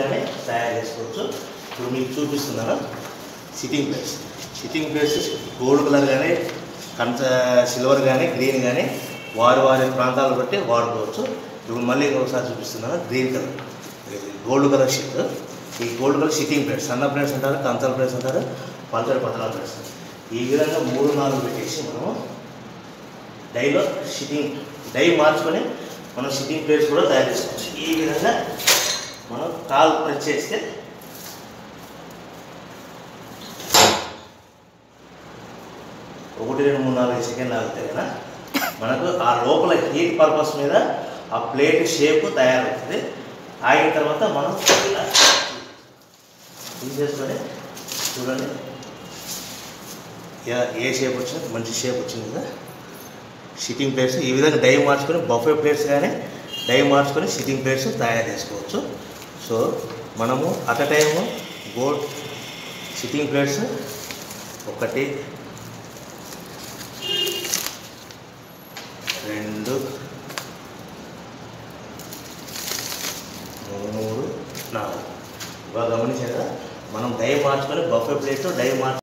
కానీ తయారు చేసుకోవచ్చు ఇప్పుడు మీకు చూపిస్తున్నాను sitting plates sitting plates gold colour కానీ కంచ సిల్వర్ కానీ గ్రీన్ కానీ వారి వారి ప్రాంతాలను బట్టి వాడుకోవచ్చు ఇప్పుడు మళ్ళీ ఒకసారి చూపిస్తున్నాను green colour gold colour sheet ఈ గోల్డ్ కలర్ సిట్టింగ్ ప్లేట్స్ సన్న ప్లేట్స్ అంటారు కంచాల ప్లేట్స్ అంటారు పల్చడి పతలా ప్లేట్స్ ఈ విధంగా మూడు నాలుగు పెట్టేసి మనము డైలో సిట్టింగ్ డై మార్చుకొని మనం సిట్టింగ్ ప్లేట్స్ కూడా తయారు చేసుకోవచ్చు ఈ విధంగా మనం కాల్ ప్రెస్ చేస్తే ఒకటి రెండు మూడు నాలుగు సెకండ్లు ఆగితే కదా మనకు ఆ లోపల హీట్ పర్పస్ మీద ఆ ప్లేట్ షేప్ తయారవుతుంది ఆగిన తర్వాత మనం ఇలా తీసేసుకొని చూడండి ఏ- ఏ షేప్ వచ్చింది మంచి షేప్ వచ్చింది కదా సిట్టింగ్ ప్లేట్స్ ఈ విధంగా డై మార్చుకొని బఫే ప్లేట్స్ కానీ డై మార్చుకొని సిట్టింగ్ ప్లేట్స్ తయారు చేసుకోవచ్చు సో మనము at time gold sitting plates ఒకటి రెండు మూడు నాలుగు బాగా గమనించారు కదా మనం డై మార్చుకొని బఫే ప్లేట్ డై మార్చు